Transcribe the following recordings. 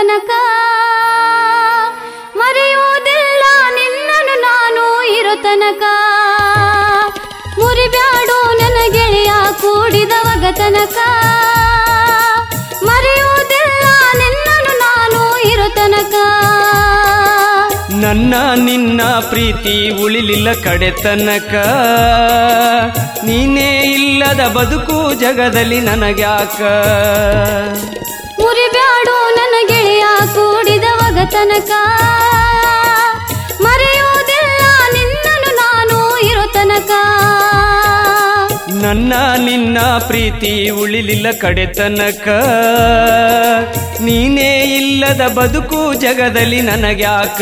ತನಕ ಮರೆಯುವುದಿಲ್ಲ ನಿನ್ನನು ನಾನು ಇರೋ ತನಕ ಮುರಿಬ್ಯಾಡು ನನ್ನ ಗೆಳೆಯ ಕೂಡಿದವಾಗ ತನಕ ಮರೆಯುವುದಿಲ್ಲ ನಿನ್ನನು ನಾನು ಇರೋ ತನಕ ನನ್ನ ನಿನ್ನ ಪ್ರೀತಿ ಉಳಿಲಿಲ್ಲ ಕಡೆತನಕ ನೀನೇ ಇಲ್ಲದ ಬದುಕು ಜಗದಲ್ಲಿ ನನಗ್ಯಾಕ ಮುರಿಬ್ಯಾಡು ನನ್ನ ಗೆಳೆಯ ಕೂಡಿದವಾಗ ತನಕ ಮರೆಯುವುದಿಲ್ಲ ನಿನ್ನನು ನಾನು ಇರೋ ತನಕ ನನ್ನ ನಿನ್ನ ಪ್ರೀತಿ ಉಳಿಲಿಲ್ಲ ಕಡೆತನಕ ನೀನೇ ಇಲ್ಲದ ಬದುಕು ಜಗದಲ್ಲಿ ನನಗ್ಯಾಕ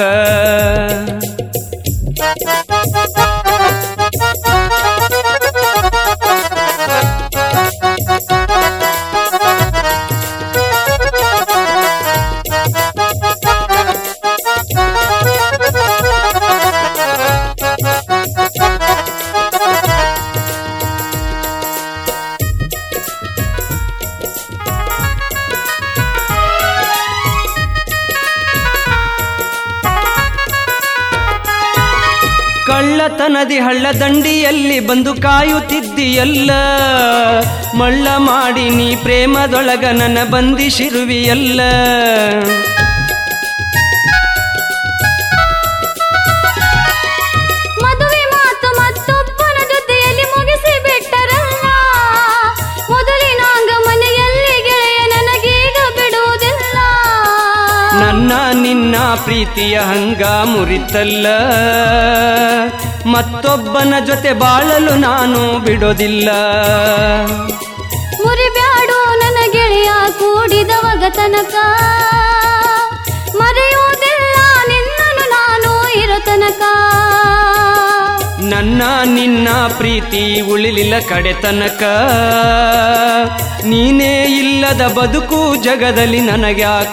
ಕಳ್ಳತನದಿ ಹಳ್ಳ ದಂಡಿಯಲ್ಲಿ ಬಂದು ಕಾಯುತ್ತಿದ್ದಿಯಲ್ಲ ಮಳ್ಳ ಮಾಡಿ ನೀ ಪ್ರೇಮದೊಳಗ ನನ್ನ ಬಂದಿಸಿರುವಿಯಲ್ಲ ಮದುವೆ ಮಾತು ಮತ್ತೊಬ್ಬನ ಜೊತೆಯಲ್ಲಿ ಮುಗಿಸಿ ಬಿಟ್ಟರಲ್ಲ ಮೊದಲಿನಾಂಗ ಮನೆಯಲ್ಲಿ ಗೆಳೆಯ ನನಗೀಗ ಬಿಡುವುದಿಲ್ಲ ನನ್ನ ನಿನ್ನ ಪ್ರೀತಿಯ ಹಂಗ ಮುರಿತಲ್ಲ ಮತ್ತೊಬ್ಬನ ಜೊತೆ ಬಾಳಲು ನಾನು ಬಿಡೋದಿಲ್ಲ ಮುರಿಬ್ಯಾಡು ನನ್ನ ಗೆಳೆಯ ಕೂಡಿದವಾಗ ತನಕ ಮರೆಯುವುದಿಲ್ಲ ನಿನ್ನನು ನಾನು ಇರೋ ತನಕ ನನ್ನ ನಿನ್ನ ಪ್ರೀತಿ ಉಳಿಲಿಲ್ಲ ಕಡೆತನಕ ನೀನೇ ಇಲ್ಲದ ಬದುಕು ಜಗದಲ್ಲಿ ನನಗ್ಯಾಕ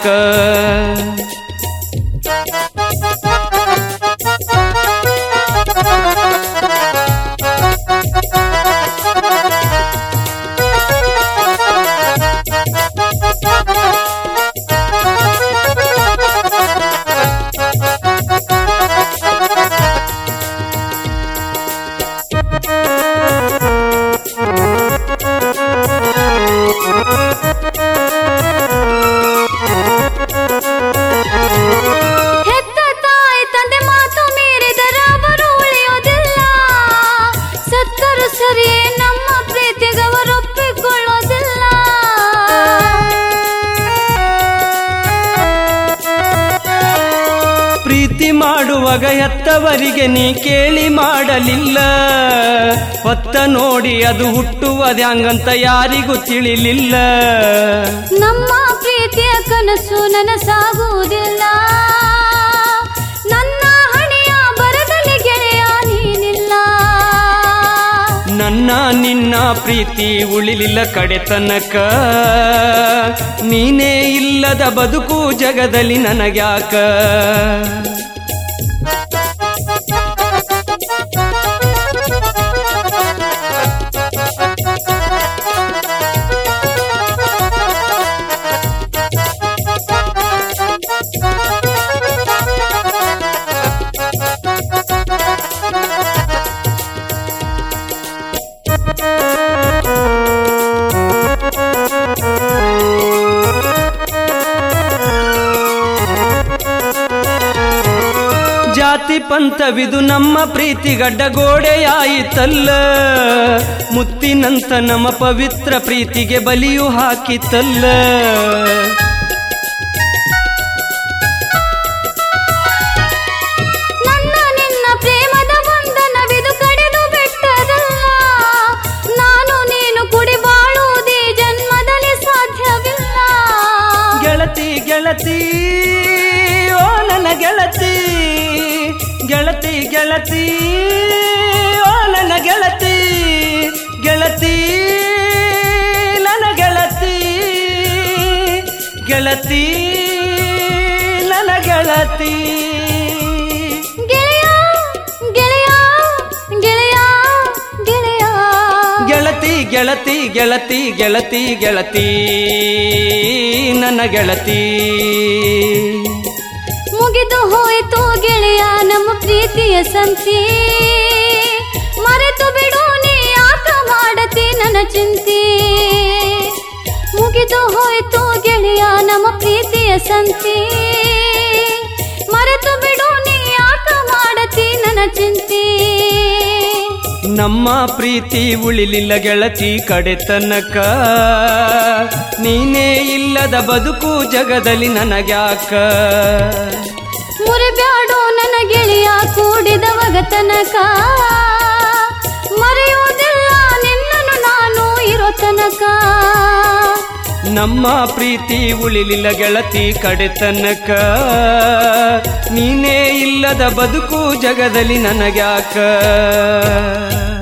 ಹೆತ್ತ ತಾಯಿ ತಂದೆ ಮಾತು ಮೀರಿದರ ಅವರು ಉಳಿಯೋದಿಲ್ಲ ಸತ್ತರು ಸರಿಯೇ ನಮ್ಮ ಪ್ರೀತಿಗವರೊಪ್ಪಿಕೊಳ್ಳೋದಿಲ್ಲ ಪ್ರೀತಿ ಮಾಡುವಾಗ ಹೆತ್ತವರಿಗೆ ನೀ ಕೇಳಿ ಮಾಡಲಿಲ್ಲ ಹೊತ್ತ ನೋಡಿ ಅದು ಹುಟ್ಟುವುದ್ಯಾಂಗಂತ ಯಾರಿಗೂ ತಿಳಿಲಿಲ್ಲ ನಮ್ಮ ಪ್ರೀತಿಯ ಕನಸು ನನಸಾಗುವುದಿಲ್ಲ ನನ್ನ ಹಣೆಯ ಬರದಲ್ಲಿ ಗೆಳೆಯ ನೀನಿಲ್ಲ ನನ್ನ ನಿನ್ನ ಪ್ರೀತಿ ಉಳಿಲಿಲ್ಲ ಕಡೆತನಕ ನೀನೇ ಇಲ್ಲದ ಬದುಕು ಜಗದಲ್ಲಿ ನನಗ್ಯಾಕ ಜಾತಿ ಪಂಥವಿದು ನಮ್ಮ ಪ್ರೀತಿ ಗಡ್ಡ ಗೋಡೆಯಾಯಿತಲ್ಲ ಮುತ್ತಿನಂತ ನಮ್ಮ ಪವಿತ್ರ ಪ್ರೀತಿಗೆ ಬಲಿಯು ಹಾಕಿತಲ್ಲ ನನ್ನ ನಿನ್ನ ಪ್ರೇಮದ ಬಂಧನವಿದು ಕಡೆದು ಬಿಟ್ಟರಲ್ಲ ನಾನು ನೀನು ಕುಡಿ ಬಾಳುವುದೇ ಜನ್ಮದಲ್ಲಿ ಸಾಧ್ಯವಿಲ್ಲ ಗೆಳತಿ ಗೆಳತಿ ಓ ನನ್ನ ಗೆಳತಿ ಗೆಳತಿ ಗೆಳತಿ ಓ ನನ್ನ ಗೆಳತಿ ಗೆಳತಿ ನನ್ನ ಗೆಳತಿ ಗೆಳತಿ ನನ್ನ ಗೆಳತಿ ಗೆಳೆಯ ಗೆಳೆಯ ಗೆಳೆಯ ಗೆಳೆಯ ಗೆಳತಿ ಗೆಳತಿ ಗೆಳತಿ ಗೆಳತಿ ಗೆಳತಿ ನನ್ನ ಗೆಳತಿ ಮುಗಿದು ಹೋಯಿತು ಗೆಳೆಯ ನಮ್ಮ ಪ್ರೀತಿಯ ಸಂತಿ ಮರೆತು ಬಿಡು ನೀ ಯಾಕ ಮಾಡತಿ ನನ್ನ ಚಿಂತಿ ಮುಗಿದು ಹೋಯಿತು ಗೆಳೆಯ ನಮ್ಮ ಪ್ರೀತಿಯ ಸಂತಿ ಮರೆತು ಬಿಡು ನೀ ಯಾಕ ಮಾಡತಿ ನನ್ನ ಚಿಂತಿ ನಮ್ಮ ಪ್ರೀತಿ ಉಳಿಲಿಲ್ಲ ಗೆಳತಿ ಕಡೆ ತನಕ ನೀನೇ ಇಲ್ಲದ ಬದುಕು ಜಗದಲ್ಲಿ ನನಗ್ಯಾಕ ಮುರಿಬ್ಯಾಡೋ ನನ್ನ ಗೆಳೆಯ ಕೂಡಿದವಾಗ ತನಕ ಮರೆಯುವುದಿಲ್ಲ ನಿನ್ನನ್ನು ನಾನು ಇರೋ ತನಕ ನಮ್ಮ ಪ್ರೀತಿ ಉಳಿಲಿಲ್ಲ ಗೆಳತಿ ಕಡೆ ತನಕ ನೀನೇ ಇಲ್ಲದ ಬದುಕು ಜಗದಲ್ಲಿ ನನಗ್ಯಾಕ